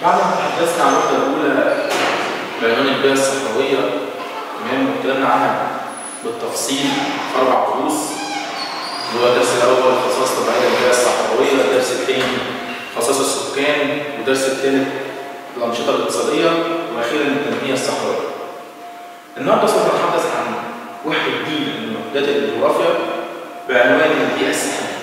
بعد ما تحدثنا عن الوحدة الأولى بعنوان البيئة الصحراوية تمام واتكلمنا عنها بالتفصيل في أربع دروس اللي هو الدرس الأول خصائص طبيعية البيئة الصحراوية، الدرس الثاني خصائص السكان، والدرس الثالث الأنشطة الاقتصادية، وأخيرا التنمية الصحراوية. النهارده سوف نتحدث عن وحدة جديدة من وحدات الجغرافيا بعنوان البيئة الساحلية.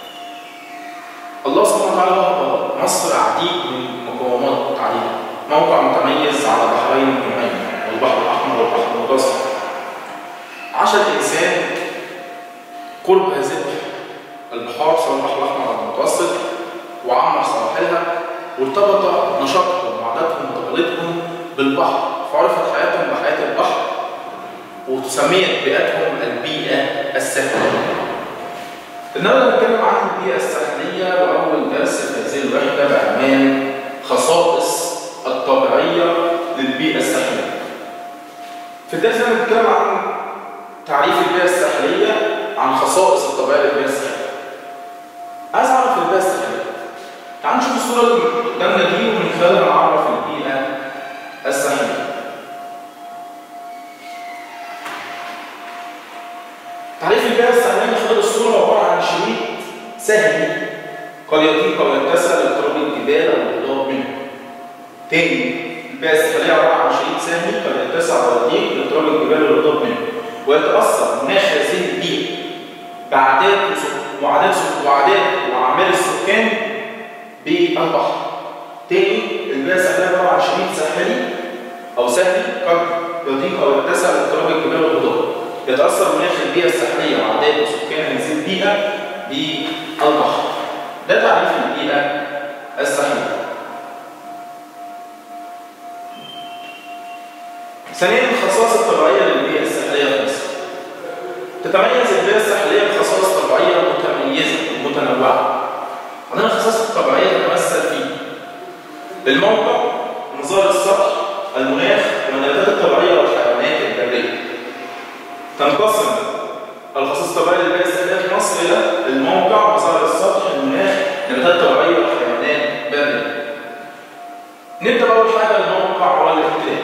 الله سبحانه وتعالى وهب مصر عديد من مقومات عديدة موقع متميز على بحرين مهمين البحر الأحمر والبحر المتوسط عاش الإنسان قرب هذه البحار سواء البحر الأحمر أو المتوسط وعمر سواحلها وارتبط نشاطهم وعاداتهم وتقاليدهم بالبحر فعرفت حياتهم بحياة البحر وسميت بيئتهم البيئة الساحلية النهارده هنتكلم عن البيئة الساحلية وأول درس في هذه الوحدة بعنوان خصائص الطبيعية للبيئة الساحلية. في الدرس ده هنتكلم عن تعريف البيئة الساحلية عن خصائص الطبيعية للبيئة الساحلية. عايز أعرف البيئة الساحلية. تعالوا نشوف الصورة اللي قدامنا دي ومن خلالها نعرف البيئة الساحلية. تعريف البيئة الساحلية من خلال الصورة عبارة عن شريط سهل قد يضيق أو يتسع لاقتراب الجبال أو الهضاب منه. تاني البيئة الساحلية عبارة عن شريط سهل قد يتسع أو يضيق لاقتراب الجبال والهضاب منه. ويتأثر مناخ هذه البيئة بعادات وعادات وعادات وأعمال السكان بالبحر. تاني البيئة الساحلية عبارة عن شريط ساحلي أو سهل قد يضيق أو يتسع لاقتراب الجبال والهضاب. يتأثر مناخ البيئة الساحلية وعادات وسكان هذه البيئة بالبحر. ده تعريف البيئة الساحلية. ثانيا الخصائص الطبيعية للبيئة الساحلية في مصر. تتميز البيئة الساحلية بخصائص طبيعية متميزة ومتنوعة. عندنا الخصائص الطبيعية تتمثل في الموقع، نظام السطح، المناخ، والنباتات الطبيعية والحيوانات البرية. تنقسم الخصائص الطبيعيه للبيئه الساحليه في مصر الى الموقع مسار السطح المناخ نباتات طبيعيه وحيوانات بريه. نبدا باول حاجه الموقع والامتداد.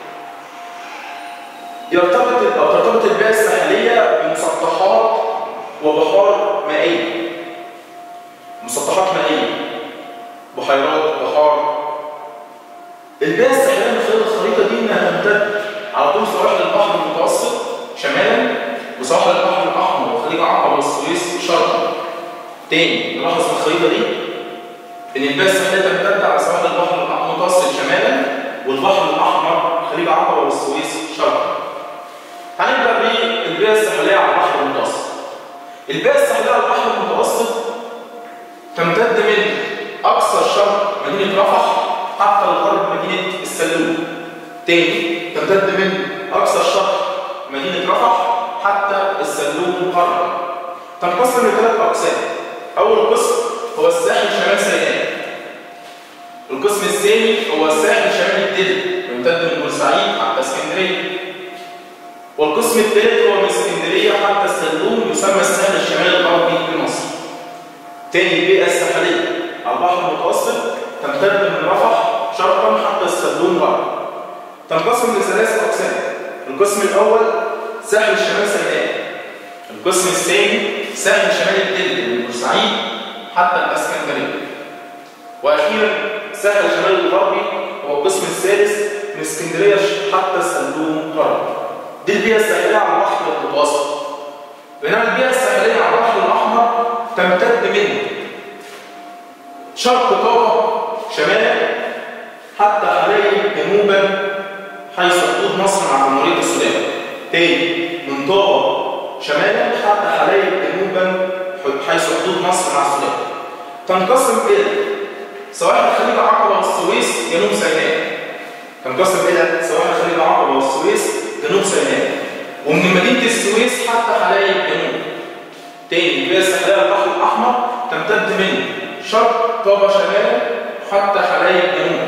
يرتبط او ترتبط البيئه الساحليه بمسطحات وبحار مائيه. مسطحات مائيه بحيرات بحار البيئه الساحليه من خلال الخريطه دي انها تمتد على طول سواحل البحر المتوسط شمالا وسواحل البحر الاحمر وخليج عقبه والسويس شرقا. تاني نلاحظ في الخريطه دي ان البيئه الساحليه تمتد على سواحل البحر المتوسط شمالا والبحر الاحمر خليج عقبه والسويس شرقا. هنبدا بالبيئه الساحليه على البحر المتوسط. البيئه الساحليه على البحر المتوسط تمتد من اقصى الشرق مدينه رفح حتى الغرب مدينه السلوم. تاني تمتد من اقصى الشرق مدينة رفح حتى السلوم غربا. تنقسم لثلاث أقسام. أول قسم هو الساحل شمال سيناء. القسم الثاني هو الساحل شمال الدلتا يمتد من بورسعيد حتى اسكندرية. والقسم الثالث هو من اسكندرية حتى السلوم يسمى الساحل الشمالي الغربي لمصر. تاني البيئة الساحلية على البحر المتوسط تمتد من رفح شرقا حتى السلوم غربا. تنقسم لثلاث أقسام. القسم الأول ساحل شمال سيناء القسم الثاني ساحل شمال الدلتا من بورسعيد حتى الاسكندريه واخيرا ساحل شمال الغربي هو القسم الثالث من اسكندريه حتى السلوم غرب دي البيئه الساحليه على البحر المتوسط بينما البيئه الساحليه على البحر الاحمر تمتد من شرق طابا شمالا حتى حلايب جنوبا حيث حدود مصر مع جمهورية السودان. تاني من طابة شمالا حتى حلايب جنوبا حيث حدود مصر مع السودان. تنقسم إلى سواحل خليج عقبة والسويس جنوب سيناء. تنقسم إلى سواحل خليج عقبة والسويس جنوب سيناء. ومن مدينة السويس حتى حلايب جنوب. تاني البيئة الساحلية البحر الأحمر تمتد من شرق طابة شمالا حتى حلايب جنوب.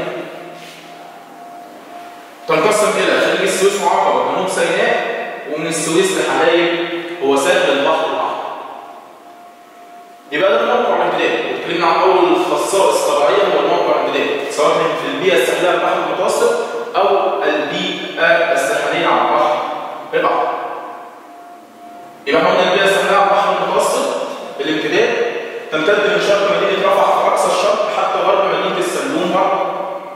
تنقسم الى خليج السويس وعقبه جنوب سيناء ومن السويس لحلايب هو ساحل البحر الاحمر. يبقى ده الموقع والامتداد اتكلمنا عن اول خصائص طبيعيه هو الموقع الامتداد سواء كان في البيئه الساحليه على البحر المتوسط او البيئه الساحليه على البحر الاحمر يبقى احنا قلنا البيئه الساحليه على البحر المتوسط الامتداد تمتد من شرق مدينه رفح في اقصى الشرق حتى غرب مدينه السلوم غرب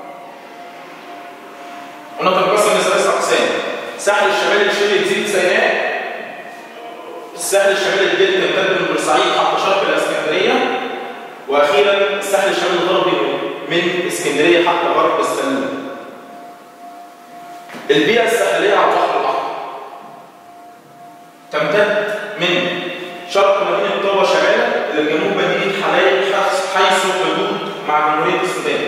قلنا تنقسم لثلاث اقسام الساحل الشمالي لشبه جزيره سيناء الساحل الشمالي الجديد يمتد من بورسعيد حتى شرق الاسكندريه واخيرا الساحل الشمالي الغربي من اسكندريه حتى غرب السلوم البيئه الساحليه على البحر الاحمر تمتد من شرق مدينه طابا شمالا الى جنوب مدينه حلايب حيث حدود مع جمهوريه السودان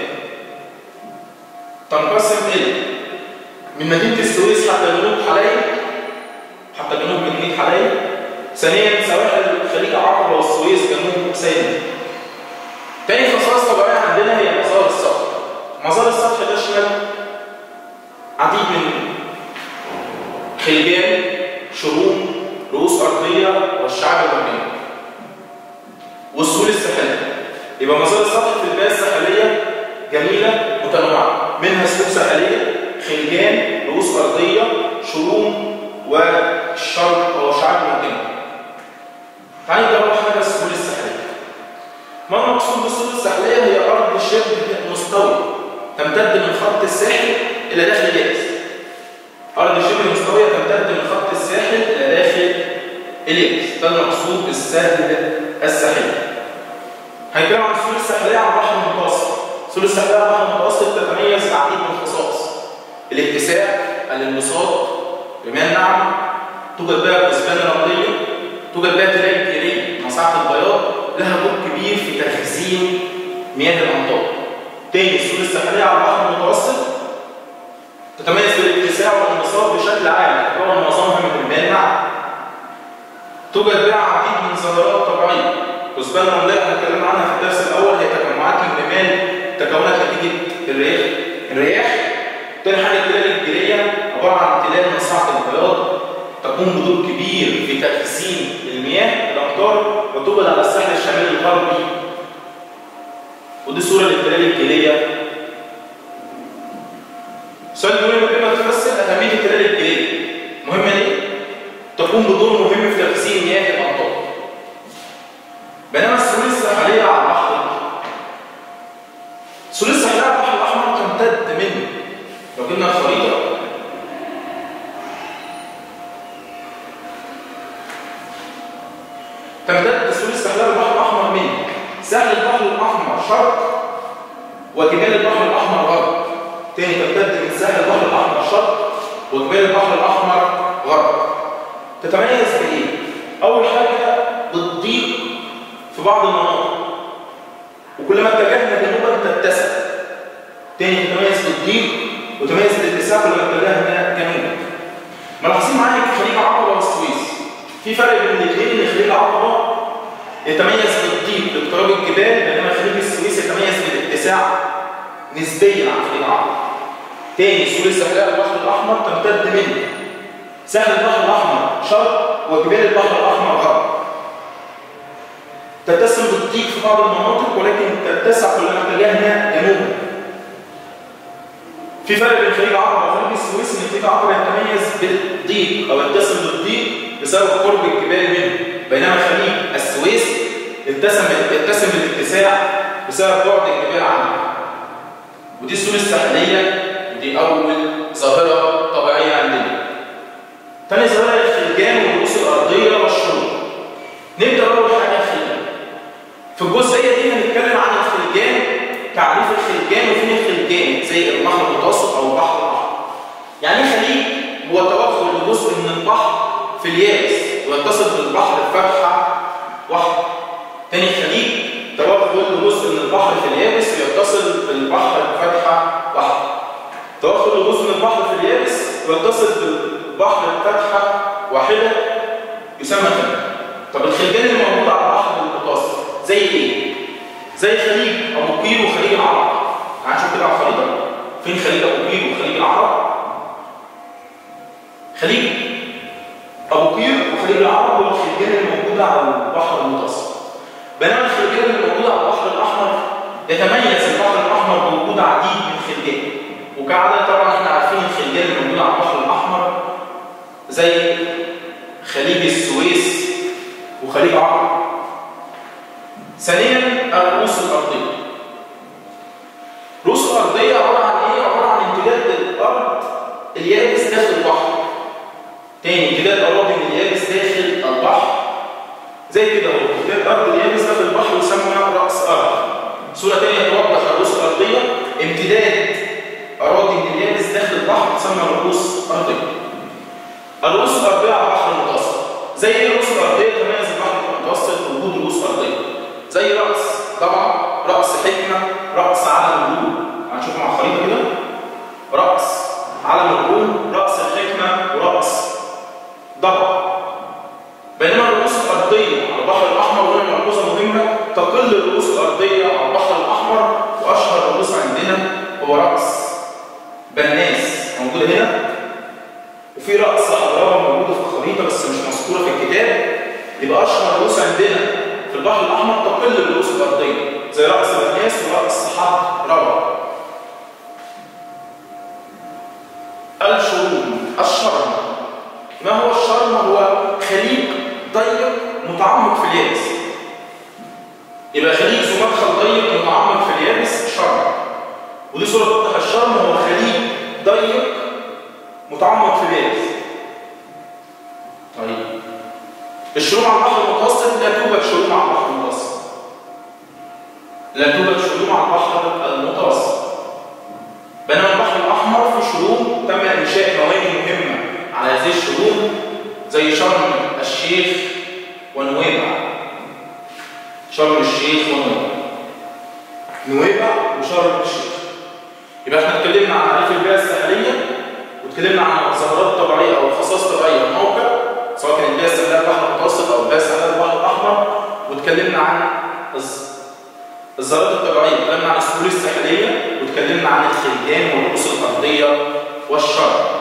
تنقسم الى من مدينه السويس حتى جنوب حلايب حتى جنوب مدينه حلايب ثانيا سواحل خليج عقبه والسويس جنوب سيناء تاني خصائص طبيعيه عندنا هي مظاهر السطح مظاهر السطح تشمل عديد من خلجان شروم رؤوس ارضيه والشعاب المرجانيه والسهول الساحليه يبقى مظاهر السطح في البيئه الساحليه جميله متنوعه منها سهول ساحليه خلجان رؤوس ارضيه شروم والشرق او شعاب مرجانيه تعالى نجرب حاجه السهول الساحليه ما المقصود بالسهول الساحليه هي ارض شبه مستويه تمتد من خط الساحل الى داخل اليابس ارض شبه مستويه تمتد من خط الساحل الى داخل اليابس ده المقصود بالسهل الساحلي هنتكلم عن السهول الساحليه على البحر المتوسط السهول الساحليه على البحر المتوسط تتميز بعديد من الخصائص الاتساع الانبساط رمال ناعمه توجد بها كثبان رمليه توجد بها تلال جيريه مساحه البياض لها دور كبير في تخزين مياه الامطار تاني السهول الساحليه على البحر المتوسط تتميز بالاتساع والانبساط بشكل عام تكون معظمها من الماء الناعم توجد بها عديد من ظاهرات طبيعيه كثبان رمليه احنا اتكلمنا عنها في الدرس الاول هي تجمعات من الرمال تكونت نتيجه الرياح الرياح تاني حاجه التلال الجيريه عباره عن تلال مساحه البياض تقوم بدور كبير في تخزين المياه الامطار وتوجد على الساحل الشمالي الغربي ودي صوره للتلال الجيريه السؤال المهم بما تفسر اهميه التلال الجيريه مهمه ليه؟ تقوم بدور مهم في تخزين مياه الامطار بينما السهول الساحليه على البحر الاحمر السهول الساحليه على البحر الاحمر تمتد من لو جبنا الخريطه تمتد السهول الساحليه على البحر الاحمر من ساحل البحر الاحمر شرق وجبال البحر الاحمر غرب تاني تمتد من ساحل البحر الاحمر شرق وجبال البحر الاحمر غرب تتميز بايه اول حاجه بالضيق في بعض المناطق وكلما اتجهنا جنوبا تتسع تاني تتميز بالضيق وتميز بالاتساع كلما اتجهنا جنوبا ملاحظين معايا في خليج عقبه والسويس في فرق بين الاثنين ان خليج عقبه يتميز بالضيق باقتراب الجبال بينما خليج السويس يتميز بالاتساع نسبيا عن خليج عقبه تاني السهول الساحليه على البحر الاحمر تمتد من ساحل البحر الاحمر شرق وجبال البحر الاحمر غرب تتسم بالضيق في بعض المناطق ولكن تتسع كلما اتجهنا جنوبا في فرق بين خليج عقبه وخليج السويس ان خليج عقبه يتميز بالضيق او يتسم بالضيق بسبب قرب الجبال منه بينما خليج السويس يتسم يتسم بالاتساع بسبب بعد الجبال عنه ودي السهول الساحليه ودي اول ظاهره طبيعيه عندنا تاني ظاهره الخلجان والرؤوس الارضيه والشروق نبدا اول حاجه الخلجان في الجزئيه دي هنتكلم عن الخلجان تعريف الخلجان وفين الخلجان زي البحر المتوسط او البحر الاحمر يعني ايه خليج هو توغل لجزء من البحر في اليابس ويتصل بالبحر بفتحه واحده تاني خليج توغل لجزء من البحر في اليابس ويتصل بالبحر بفتحه واحده توغل لجزء من البحر في اليابس ويتصل بالبحر بفتحه واحده يسمى خليج طب الخلجان اللي موجوده على البحر المتوسط زي ايه زي خليج ابو قير وخليج العرب تعال نشوف كده على الخريطه فين خليج ابو قير وخليج العرب خليج ابو قير وخليج العرب هو الخليجان اللي موجوده على البحر المتوسط بينما الخليجان اللي موجوده على البحر يتميز البحر الأحمر بوجود عديد من الخلجان وكعادة طبعا احنا عارفين الخلجان اللي موجودة على البحر الأحمر زي خليج السويس وخليج عقرب ثانيا الرؤوس الأرضية الرؤوس الأرضية عبارة عن إيه؟ عبارة عن امتداد الأرض اليابس داخل البحر تاني امتداد أراضي من اليابس داخل البحر زي كده هو امتداد الأرض اليابس داخل البحر يسمى رأس أرض صورة تانية توضح الرؤوس الأرضية امتداد أراضي من اليابس داخل البحر تسمى رؤوس أرضية الرؤوس الأرضية على البحر المتوسط زي ايه الرؤوس الأرضية تميز البحر المتوسط بوجود رؤوس أرضية زي رأس طبعا رأس حكمة رأس علم الروم هنشوفه مع الخريطة كده رأس علم الروم رأس الحكمة ورأس ضبع بينما الرؤوس الأرضية على البحر الأحمر وهنا ملحوظة مهمة تقل الرؤوس الأرضية على البحر الأحمر وأشهر رؤوس عندنا هو رأس بناس موجودة هنا وفي رأس حضارة موجودة في الخريطة بس مش مذكورة في الكتاب يبقى أشهر رؤوس عندنا في البحر الأحمر تقل الرؤوس الأرضية زي رأس بناس ورأس حضرة الشروم الشرم ما هو الشرم هو خليج ضيق متعمق في اليابس يبقى خليج ذو مدخل ضيق متعمق في اليابس شرم ودي صورة توضح الشرم هو خليج ضيق متعمق في اليابس طيب الشروم على البحر المتوسط لا توجد شروم على البحر المتوسط لا توجد شروم على البحر المتوسط بينما البحر الاحمر في شروم تم انشاء موانئ مهمه على هذه الشروم زي شرم الشيخ ونويبع شرم الشيخ ونويبع نويبع وشرم الشيخ يبقى احنا اتكلمنا عن تعريف البيئه الساحليه واتكلمنا عن الظاهرات الطبيعيه او الخصائص الطبيعيه الموقع سواء كان البيئه الساحليه البحر المتوسط او البيئه الساحليه البحر الاحمر واتكلمنا عن الظاهرات الطبيعيه اتكلمنا عن السهول الساحليه واتكلمنا عن الخلجان والرؤوس الارضيه والشرق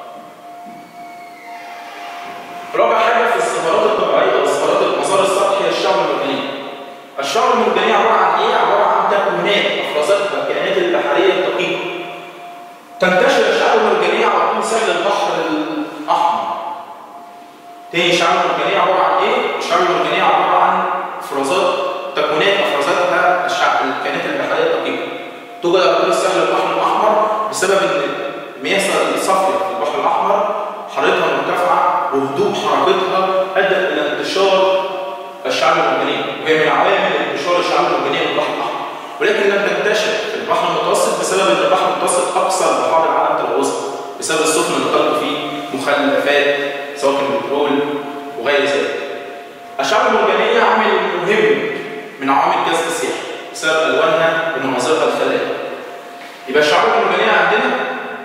رابع حاجه في الظاهرات الطبيعيه او الظاهرات المظاهر السطحيه الشعب المرجانيه الشعب المرجانيه عباره عن ايه عباره عن تكوينات افرازاتها الكائنات البحريه الدقيقه تنتشر الشعب المرجانيه على طول ساحل البحر الاحمر تاني الشعب المرجانيه عباره عن ايه الشعب المرجانيه عباره عن افرازات تكوينات افرازاتها الشعب الكائنات البحريه الدقيقه توجد على طول ساحل البحر الاحمر بسبب ان المياه الصافيه في البحر الاحمر حرارتها مرتفعه وهدوء حركتها ادى الى انتشار الشعاب المرجانيه وهي من عوامل انتشار الشعاب المرجانيه في البحر الاحمر ولكن لم تنتشر في البحر المتوسط بسبب ان البحر المتوسط اكثر بحار العالم الوسطى بسبب السفن اللي طلقوا فيه مخلفات سواء كان بترول وغير ذلك. الشعاب المرجانيه عامل مهم من عوامل جذب السياحه بسبب الوانها ومناظرها الخلابه. يبقى الشعاب المرجانيه عندنا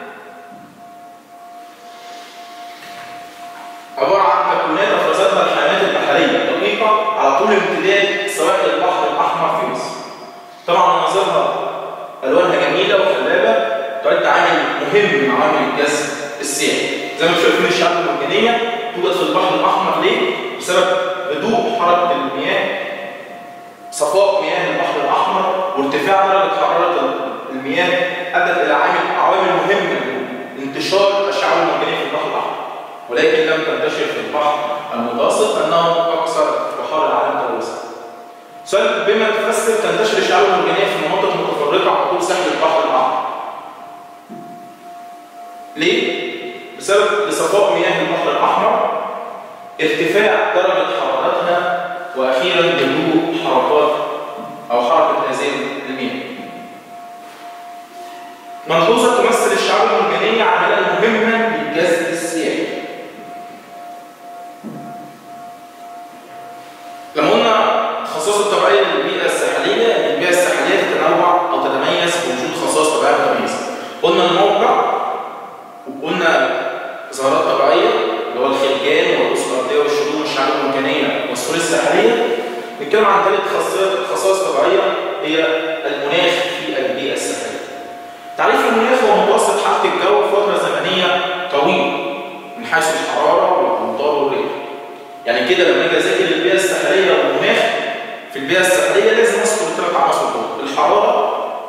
عباره عن تكوينات افرازاتها الحيوانات البحريه دقيقه على طول امتداد سواحل البحر الاحمر في مصر. طبعا مناظرها الوانها جميله وخلابه تعد عامل مهم من عوامل الجذب السياحي. زي ما شايفين الشعاب المرجانيه توجد في البحر الاحمر ليه؟ بسبب هدوء حركه المياه صفاء مياه البحر الاحمر وارتفاع درجه حراره المياه ادت الى عامل عوامل مهمه لانتشار الشعاب المرجانيه في البحر الاحمر ولكن لم تنتشر في البحر المتوسط لانه اكثر بحار العالم الوسطى. سؤال بما تفسر تنتشر الشعاب المرجانيه في مناطق متفرقه على طول ساحل البحر الاحمر. ليه؟ بسبب لصفاء مياه البحر الاحمر ارتفاع درجه حرارتها واخيرا هدوء حركات او حركه هذه المياه. ملحوظه تمثل الشعاب المرجانيه عملا مهما للجذب السياحي. لما قلنا الخصائص الطبيعيه للبيئه الساحليه ان البيئه الساحليه تتنوع او تتميز بوجود خصائص طبيعيه متميزه. قلنا الموقع وقلنا ظاهرات طبيعيه اللي هو الخلجان والرؤوس الارضيه والشروق والشعاب المرجانيه والسهول الساحليه. نتكلم عن ثالث خصائص طبيعيه هي المناخ في البيئه الساحليه. تعريف المناخ هو متوسط حاله الجو في فتره زمنيه طويله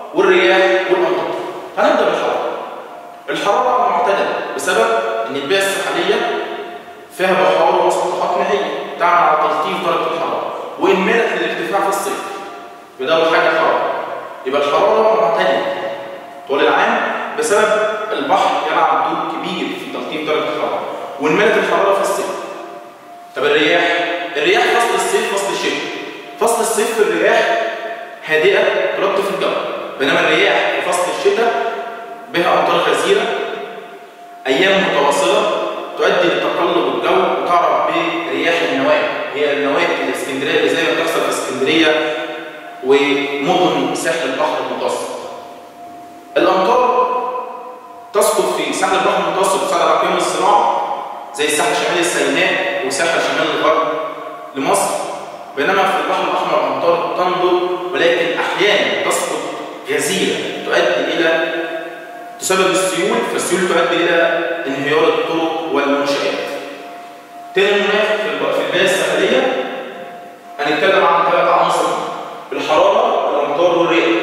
والرياح والامطار هنبدا بالحراره الحراره معتدله بسبب ان البيئه الساحليه فيها بحار ومسطحات مائيه تعمل على تلطيف درجه الحراره وانمالت للارتفاع في الصيف يبقى ده اول حاجه الحراره يبقى الحراره معتدله طول العام بسبب البحر يلعب دور كبير في تلطيف درجه الحراره وانمالت الحراره في الصيف طب الرياح الرياح فصل الصيف فصل الشتاء فصل الصيف في الرياح هادئه تلطف الجو بينما الرياح في فصل الشتاء بها امطار غزيره ايام متواصله تؤدي لتقلب الجو وتعرف برياح النواه هي النواه الاسكندريه اللي زي ما بتحصل في اسكندريه ومدن ساحل البحر المتوسط الامطار تسقط في ساحل البحر المتوسط بسبب اقيام الصناعه زي الساحل شمال السيناء وساحل شمال الغرب لمصر بينما في البحر الاحمر الامطار تنضر ولكن احيانا تسقط غزيره تؤدي الى تسبب السيول فالسيول تؤدي الى انهيار الطرق والمنشآت. تاني مناخ في البيئه الساحليه هنتكلم عن ثلاث عناصر الحراره والامطار والرياح.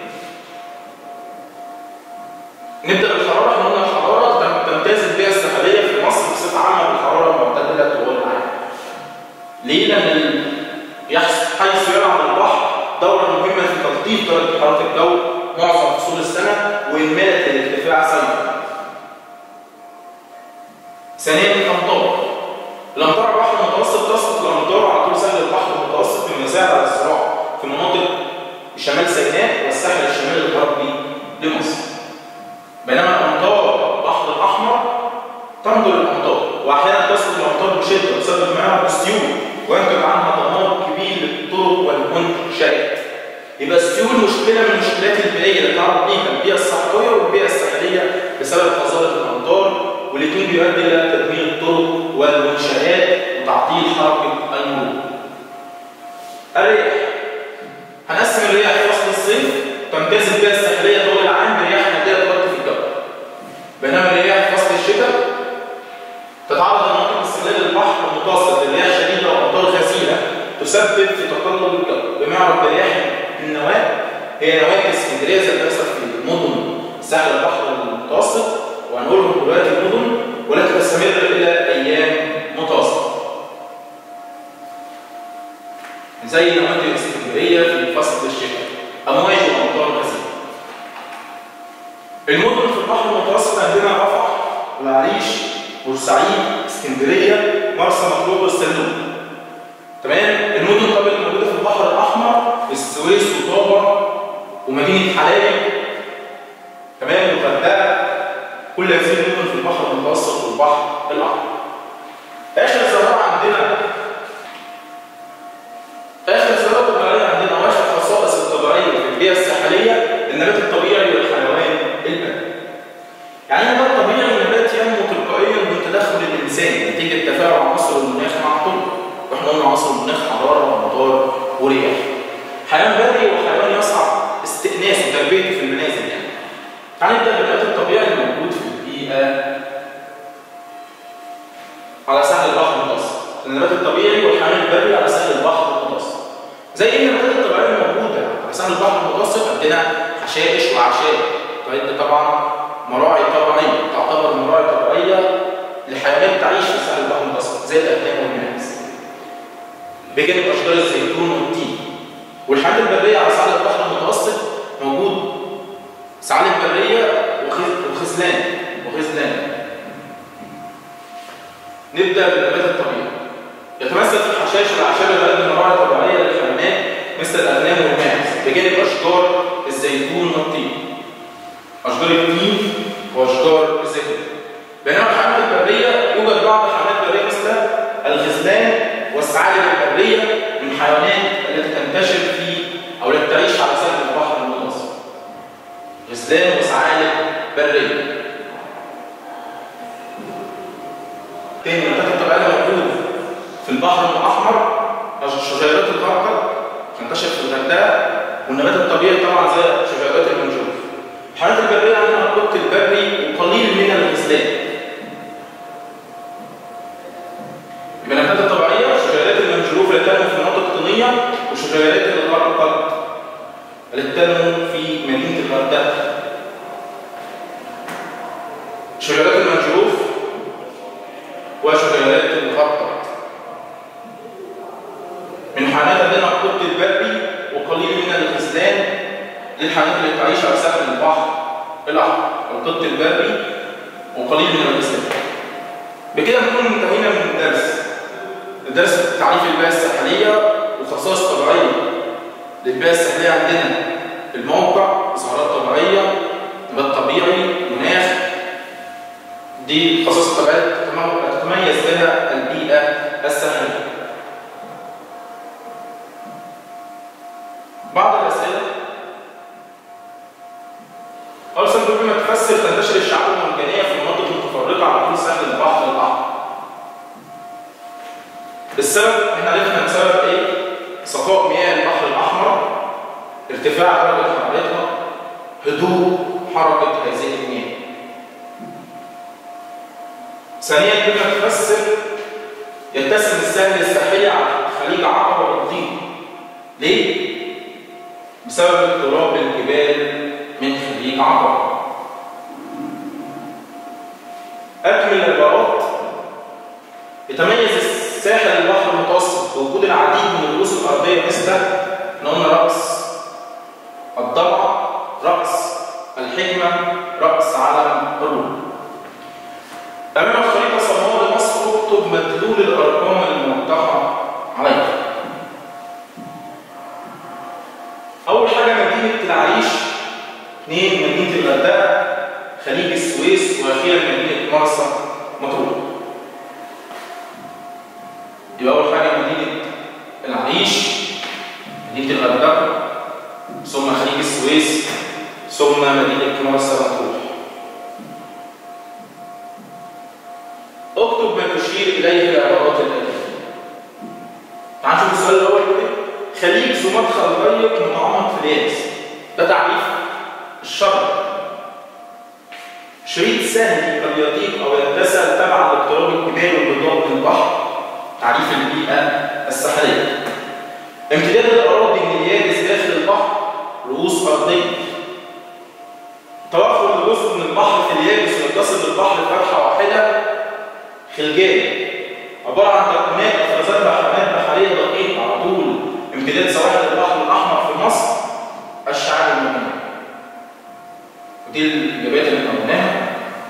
نبدا بالحراره احنا قلنا الحراره تمتاز البيئه الساحليه في مصر بصفه عامه بالحراره المعتدله طوال العام. ليه؟ لان حيث يلعب البحر دوره مهمه في تلطيف درجه حراره الجو معظم فصول السنه وانمالت الارتفاع سنه. ثانيا الامطار. الامطار البحر المتوسط تسقط الامطار على طول ساحل البحر المتوسط بمساعد على الزراعه في مناطق شمال سيناء والساحل الشمالي الغربي لمصر. بينما الامطار البحر الاحمر تنظر الامطار واحيانا تسقط الامطار بشده بسبب معها السيول وينتج عنها دمار كبير للطرق والمنشات. يبقى السيول مشكله من المشكلات البيئيه اللي تعرض ليها البيئه الصحراويه والبيئه الساحليه بسبب قذاره الامطار والاثنين بيؤدي الى تدمير الطرق والمنشآت وتعطيل حركه المرور. الرياح هنقسم الرياح في فصل الصيف تمتاز البيئه الساحليه طول العام برياح هادئه تلطف الجو. بينما الرياح في فصل الشتاء تتعرض لمناطق استغلال البحر المتوسط لرياح شديده وامطار غزيره تسبب في تقلب الجو بما يعرف برياح النواه هي نواه اسكندريه زي ما بيحصل في مدن ساحل البحر المتوسط وهنقولهم دلوقتي المدن ولكن تستمر الى ايام متوسطه. زي نواه الاسكندريه في فصل الشتاء امواج وامطار غزيره. المدن في البحر المتوسط عندنا رفح والعريش بورسعيد اسكندريه مرسى مطروح والسلوم. تمام؟ المدن طبعا الموجوده في البحر الاحمر السويس وطابا ومدينه حلايب تمام الغردقه كل هذه المدن في البحر المتوسط والبحر الاحمر. اخر ظاهره عندنا اخر ظاهره طبيعيه عندنا واخر خصائص الطبيعيه في البيئه الساحليه النبات الطبيعي والحيوان البري. يعني النبات الطبيعي النبات ينمو تلقائيا من تدخل الانسان نتيجه تفاعل عناصر المناخ مع الطرق. واحنا قلنا عناصر المناخ حراره وامطار ورياح. حيوان بري وحيوان يصعب استئناسه وتربيته في المنازل يعني. تعال نبدا بالنبات الطبيعي الموجود في البيئه على ساحل البحر المتوسط. النبات الطبيعي والحيوان البري على ساحل البحر المتوسط. زي ايه النباتات الطبيعيه الموجوده على ساحل البحر المتوسط عندنا حشائش واعشاب. تعد طبعا مراعي طبيعيه تعتبر مراعي طبيعيه لحيوانات تعيش في ساحل البحر المتوسط زي الاغنام والماعز. بجانب اشجار الزيتون والتين. والحيوانات البريه على ساحل البحر المتوسط موجود ثعالب بريه وخزلان وخزلان. نبدا بالنبات الطبيعي. يتمثل في الحشائش والاعشاب الغالب مراعي طبيعيه للحيوانات مثل الاغنام والماعز بجانب اشجار الزيتون والتين. اشجار التين واشجار الزيتون. بينما الحيوانات البريه يوجد بعض الحيوانات البريه مثل الغزلان والثعالب البريه من الحيوانات التي تنتشر في او التي تعيش على ساحل البحر المتوسط. غزلان وثعالب بريه. تاني النباتات الطبيعيه موجوده في البحر الاحمر شجيرات الكركر تنتشر في الغردقه والنبات الطبيعي طبعا زي شجيرات المنجروف. الحيوانات البريه عندنا القط البري وقليل من الغزلان. يبقى النباتات الطبيعيه شجيرات المنجروف اللي تنمو في مناطق طينيه وشجيرات الكركر اللي تنمو في مدينه الغردقه شلالات المنجروف وشلالات الغرب من حيوانات عندنا القط البري وقليل من الغزلان دي الحيوانات اللي بتعيش على ساحل البحر الاحمر القط البري وقليل من الغزلان بكده نكون انتهينا من الدرس الدرس تعريف البيئه الساحليه وخصائص طبيعيه للبيئه الساحليه عندنا الموقع ظاهرات طبيعيه نبات طبيعي مناخ دي خصائص الطبيعيه تتميز بها البيئه الساحليه بعض الاسئله اول سؤال بما تفسر تنتشر الشعاب المرجانيه في المناطق المتفرقه على طول ساحل البحر الاحمر السبب احنا عرفنا بسبب ايه صفاء مياه البحر الاحمر ارتفاع درجه حرارتها هدوء حركه هذه المياه ثانيا بما تفسر يتسم الساحل الساحلي على خليج عقبه والضيق ليه بسبب اضطراب الجبال من خليج عقبه اكمل العبارات يتميز ساحل البحر المتوسط بوجود العديد من الرؤوس الارضيه مثل قلنا راس الضبع راس الحكمه راس علم الروم امام الخريطه صماء لمصر اكتب مدلول الارقام الموضحه عليها اول حاجه مدينه العريش اثنين مدينه الغردقه خليج السويس واخيرا مدينه مرسى مطروح يبقى اول حاجه مدينه العريش مدينه الغردقه ثم خليج السويس ثم مدينه مرسى مطروح اكتب ما تشير اليه العبارات الاتيه تعال نشوف السؤال الاول كده خليج ذو مدخل ضيق متعمق في اليابس ده تعريف الشرط شريط سهل قد يضيق او يتسع تبعا لاقتراب الجبال والبضاء من البحر تعريف البيئة الساحلية امتداد الأراضي من اليابس داخل البحر رؤوس أرضية توفر جزء من البحر في اليابس يتصل بالبحر فتحة واحدة خلجان عبارة عن تكوينات أفرازات بحريات بحرية دقيقة على طول امتداد سواحل البحر الأحمر في مصر الشعاب المرجانية ودي الإجابات اللي قلناها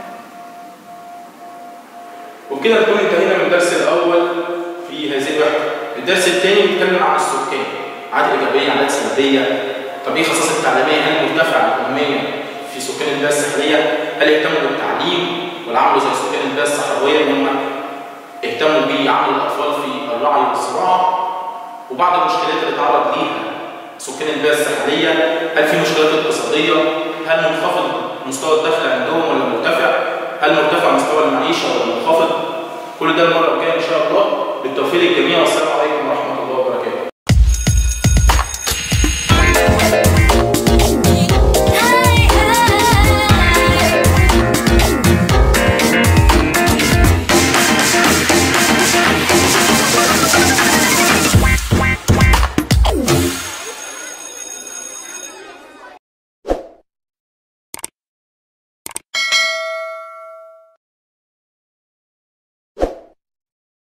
وبكده نكون انتهينا من الدرس الاول في هذه الوحده الدرس الثاني بيتكلم عن السكان عادات ايجابيه عادات سلبيه طب ايه خصائص التعليميه هل مرتفع الاهميه في سكان البيئه الساحليه هل يهتموا بالتعليم والعمل زي سكان البيئه الصحراويه ان هم اهتموا بعمل الاطفال في الرعي والزراعه وبعض المشكلات اللي تعرض ليها سكان البيئه الساحليه هل في مشكلات اقتصاديه هل منخفض مستوى الدخل عندهم ولا مرتفع هل مرتفع مستوى المعيشه ولا منخفض كل ده المره الجايه ان شاء الله بالتوفيق للجميع والسلام عليكم ورحمه الله